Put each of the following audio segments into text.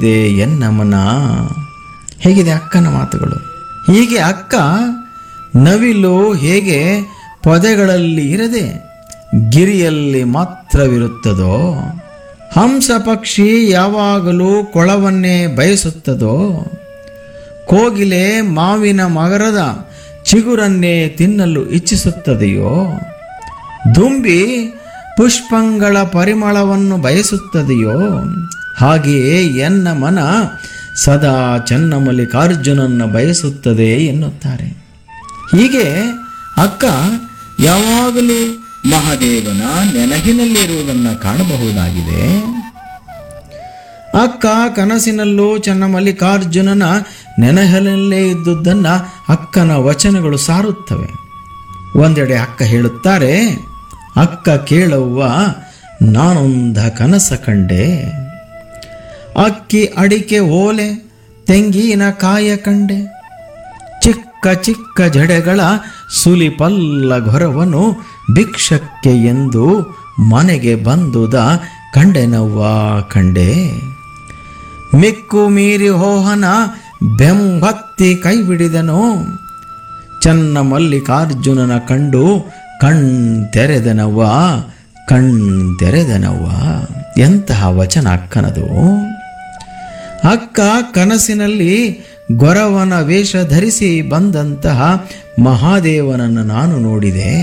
they ಎನ್ನ ಮನ ಹೇಗಿದೆ ಅಕ್ಕನ ಮಾತುಗಳು ಹೀಗೆ ಅಕ್ಕ ನವಿಲು ಹೇಗೆ ಪೊದೆಗಳಲ್ಲಿ ಇರದೆ ಗಿರಿಯಲ್ಲಿ ಮಾತ್ರವಿರುತ್ತದೋ ಹಂಸ ಪಕ್ಷಿ ಯಾವಾಗಲೂ ಕೊಳವನ್ನೇ ಬಯಸುತ್ತದೋ ಕೋಗಿಲೆ ಮಾವಿನ ಮಗರದ ಚಿಗುರನ್ನೇ ತಿನ್ನಲು ಇಚ್ಛಿಸುತ್ತದೆಯೋ ದುಂಬಿ ಪುಷ್ಪಗಳ ಪರಿಮಳವನ್ನು ಬಯಸುತ್ತದೆಯೋ ಹಾಗೆಯೇ ಎನ್ನ ಮನ ಸದಾ ಚನ್ನಮಲ್ಲಿಕಾರ್ಜುನನ್ನು ಬಯಸುತ್ತದೆ ಎನ್ನುತ್ತಾರೆ ಹೀಗೆ ಅಕ್ಕ ಯಾವಾಗಲೂ ಮಹಾದೇವನ ನೆನಹಿನಲ್ಲಿರುವುದನ್ನು ಕಾಣಬಹುದಾಗಿದೆ ಅಕ್ಕ ಕನಸಿನಲ್ಲೂ ಚನ್ನಮಲ್ಲಿಕಾರ್ಜುನನ ನೆನಹಲಲ್ಲೇ ಇದ್ದುದನ್ನ ಅಕ್ಕನ ವಚನಗಳು ಸಾರುತ್ತವೆ ಒಂದೆಡೆ ಅಕ್ಕ ಹೇಳುತ್ತಾರೆ ಅಕ್ಕ ಕೇಳವ್ವ ನಾನೊಂದ ಕನಸ ಕಂಡೆ ಅಕ್ಕಿ ಅಡಿಕೆ ಓಲೆ ತೆಂಗಿನ ಕಾಯ ಕಂಡೆ ಚಿಕ್ಕ ಚಿಕ್ಕ ಜಡೆಗಳ ಸುಲಿಪಲ್ಲ ಗೊರವನು ಭಿಕ್ಷಕ್ಕೆ ಎಂದು ಮನೆಗೆ ಬಂದುದ ಕಂಡೆನವ್ವ ಕಂಡೆ ಮಿಕ್ಕು ಮೀರಿ ಹೋಹನ ಬೆಂಭಕ್ತಿ ಕೈಬಿಡಿದನು ಚನ್ನ ಮಲ್ಲಿಕಾರ್ಜುನನ ಕಂಡು ಕಣ್ ತೆರೆದನವ್ವ ಕಣ್ ತೆರೆದನವ್ವ ಎಂತಹ ವಚನ ಅಕ್ಕನದು ಅಕ್ಕ ಕನಸಿನಲ್ಲಿ ಗೊರವನ ವೇಷ ಧರಿಸಿ ಬಂದಂತಹ ಮಹಾದೇವನನ್ನು ನಾನು ನೋಡಿದೆ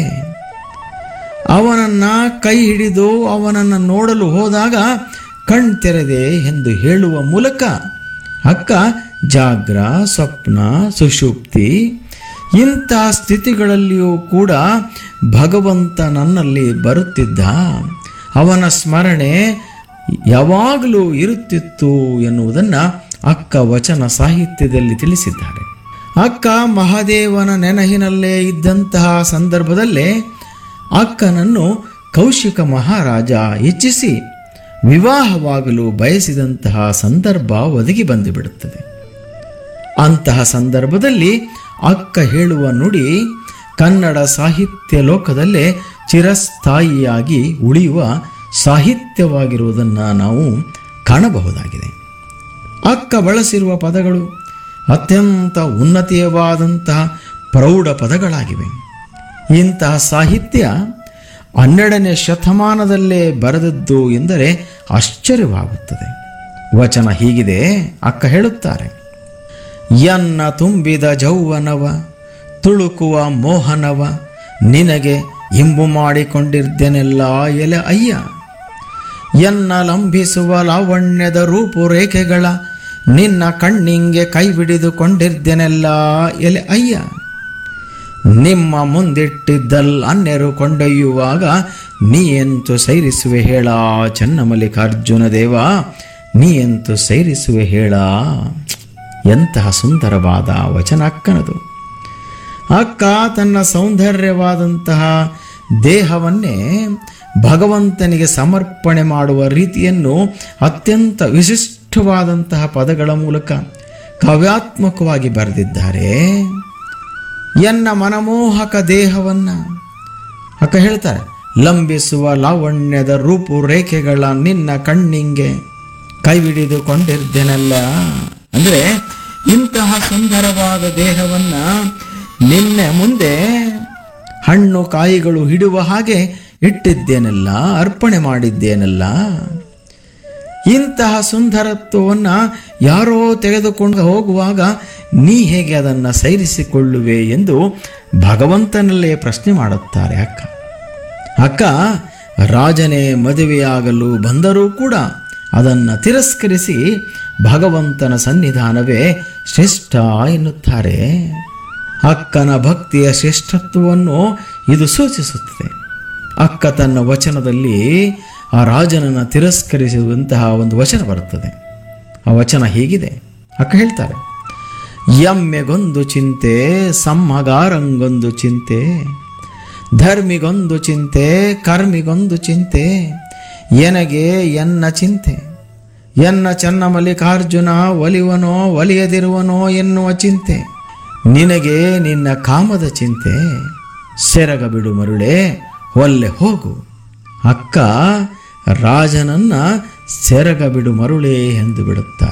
ಅವನನ್ನ ಕೈ ಹಿಡಿದು ಅವನನ್ನು ನೋಡಲು ಹೋದಾಗ ಕಣ್ ತೆರೆದೆ ಎಂದು ಹೇಳುವ ಮೂಲಕ ಅಕ್ಕ ಜಾಗ್ರ ಸ್ವಪ್ನ ಸುಷುಪ್ತಿ ಇಂಥ ಸ್ಥಿತಿಗಳಲ್ಲಿಯೂ ಕೂಡ ಭಗವಂತ ನನ್ನಲ್ಲಿ ಬರುತ್ತಿದ್ದ ಅವನ ಸ್ಮರಣೆ ಯಾವಾಗಲೂ ಇರುತ್ತಿತ್ತು ಎನ್ನುವುದನ್ನು ಅಕ್ಕ ವಚನ ಸಾಹಿತ್ಯದಲ್ಲಿ ತಿಳಿಸಿದ್ದಾರೆ ಅಕ್ಕ ಮಹಾದೇವನ ನೆನಹಿನಲ್ಲೇ ಇದ್ದಂತಹ ಸಂದರ್ಭದಲ್ಲೇ ಅಕ್ಕನನ್ನು ಕೌಶಿಕ ಮಹಾರಾಜ ಇಚ್ಛಿಸಿ ವಿವಾಹವಾಗಲು ಬಯಸಿದಂತಹ ಸಂದರ್ಭ ಒದಗಿ ಬಂದುಬಿಡುತ್ತದೆ ಅಂತಹ ಸಂದರ್ಭದಲ್ಲಿ ಅಕ್ಕ ಹೇಳುವ ನುಡಿ ಕನ್ನಡ ಸಾಹಿತ್ಯ ಲೋಕದಲ್ಲೇ ಚಿರಸ್ಥಾಯಿಯಾಗಿ ಉಳಿಯುವ ಸಾಹಿತ್ಯವಾಗಿರುವುದನ್ನು ನಾವು ಕಾಣಬಹುದಾಗಿದೆ ಅಕ್ಕ ಬಳಸಿರುವ ಪದಗಳು ಅತ್ಯಂತ ಉನ್ನತೀಯವಾದಂತಹ ಪ್ರೌಢ ಪದಗಳಾಗಿವೆ ಇಂತಹ ಸಾಹಿತ್ಯ ಹನ್ನೆರಡನೇ ಶತಮಾನದಲ್ಲೇ ಬರೆದದ್ದು ಎಂದರೆ ಆಶ್ಚರ್ಯವಾಗುತ್ತದೆ ವಚನ ಹೀಗಿದೆ ಅಕ್ಕ ಹೇಳುತ್ತಾರೆ ಎನ್ನ ತುಂಬಿದ ಜೌವನವ ತುಳುಕುವ ಮೋಹನವ ನಿನಗೆ ಇಂಬು ಮಾಡಿಕೊಂಡಿರ್ದೆನೆಲ್ಲ ಎಲೆ ಅಯ್ಯ ಎನ್ನ ಲಂಬಿಸುವ ಲಾವಣ್ಯದ ರೂಪುರೇಖೆಗಳ ನಿನ್ನ ಕಣ್ಣಿಂಗೆ ಕೈ ಬಿಡಿದುಕೊಂಡಿರ್ದೆನೆಲ್ಲ ಎಲೆ ಅಯ್ಯ ನಿಮ್ಮ ಮುಂದಿಟ್ಟಿದ್ದಲ್ ಅನ್ಯರು ಕೊಂಡೊಯ್ಯುವಾಗ ನೀ ಎಂತು ಸೈರಿಸುವೆ ಹೇಳ ಚನ್ನಮಲ್ಲಿಕಾರ್ಜುನ ದೇವ ನೀ ಎಂತು ಸೈರಿಸುವೆ ಹೇಳ ಎಂತಹ ಸುಂದರವಾದ ವಚನ ಅಕ್ಕನದು ಅಕ್ಕ ತನ್ನ ಸೌಂದರ್ಯವಾದಂತಹ ದೇಹವನ್ನೇ ಭಗವಂತನಿಗೆ ಸಮರ್ಪಣೆ ಮಾಡುವ ರೀತಿಯನ್ನು ಅತ್ಯಂತ ವಿಶಿಷ್ಟವಾದಂತಹ ಪದಗಳ ಮೂಲಕ ಕಾವ್ಯಾತ್ಮಕವಾಗಿ ಬರೆದಿದ್ದಾರೆ ಎನ್ನ ಮನಮೋಹಕ ದೇಹವನ್ನ ಅಕ್ಕ ಹೇಳ್ತಾರೆ ಲಂಬಿಸುವ ಲಾವಣ್ಯದ ರೂಪುರೇಖೆಗಳ ನಿನ್ನ ಕಣ್ಣಿಂಗೆ ಕೈಬಿಡಿದುಕೊಂಡಿರ್ದೆನಲ್ಲ ಅಂದ್ರೆ ಇಂತಹ ಸುಂದರವಾದ ದೇಹವನ್ನ ನಿನ್ನೆ ಮುಂದೆ ಹಣ್ಣು ಕಾಯಿಗಳು ಹಿಡುವ ಹಾಗೆ ಇಟ್ಟಿದ್ದೇನಲ್ಲ ಅರ್ಪಣೆ ಮಾಡಿದ್ದೇನಲ್ಲ ಇಂತಹ ಸುಂದರತ್ವವನ್ನು ಯಾರೋ ತೆಗೆದುಕೊಂಡು ಹೋಗುವಾಗ ನೀ ಹೇಗೆ ಅದನ್ನು ಸೈರಿಸಿಕೊಳ್ಳುವೆ ಎಂದು ಭಗವಂತನಲ್ಲೇ ಪ್ರಶ್ನೆ ಮಾಡುತ್ತಾರೆ ಅಕ್ಕ ಅಕ್ಕ ರಾಜನೇ ಮದುವೆಯಾಗಲು ಬಂದರೂ ಕೂಡ ಅದನ್ನು ತಿರಸ್ಕರಿಸಿ ಭಗವಂತನ ಸನ್ನಿಧಾನವೇ ಶ್ರೇಷ್ಠ ಎನ್ನುತ್ತಾರೆ ಅಕ್ಕನ ಭಕ್ತಿಯ ಶ್ರೇಷ್ಠತ್ವವನ್ನು ಇದು ಸೂಚಿಸುತ್ತದೆ ಅಕ್ಕ ತನ್ನ ವಚನದಲ್ಲಿ ಆ ರಾಜನನ್ನು ತಿರಸ್ಕರಿಸುವಂತಹ ಒಂದು ವಚನ ಬರುತ್ತದೆ ಆ ವಚನ ಹೀಗಿದೆ ಅಕ್ಕ ಹೇಳ್ತಾರೆ ಎಮ್ಮೆಗೊಂದು ಚಿಂತೆ ಸಮ್ಮಗಾರಂಗೊಂದು ಚಿಂತೆ ಧರ್ಮಿಗೊಂದು ಚಿಂತೆ ಕರ್ಮಿಗೊಂದು ಚಿಂತೆ ಎನಗೆ ಎನ್ನ ಚಿಂತೆ ಎನ್ನ ಚನ್ನ ಮಲ್ಲಿಕಾರ್ಜುನ ಒಲಿವನೋ ಒಲಿಯದಿರುವನೋ ಎನ್ನುವ ಚಿಂತೆ ನಿನಗೆ ನಿನ್ನ ಕಾಮದ ಚಿಂತೆ ಸೆರಗ ಬಿಡು ಮರುಳೆ ಒಲ್ಲೆ ಹೋಗು ಅಕ್ಕ ರಾಜನನ್ನ ಸೆರಗ ಬಿಡು ಮರುಳೆ ಎಂದು ಬಿಡುತ್ತಾರೆ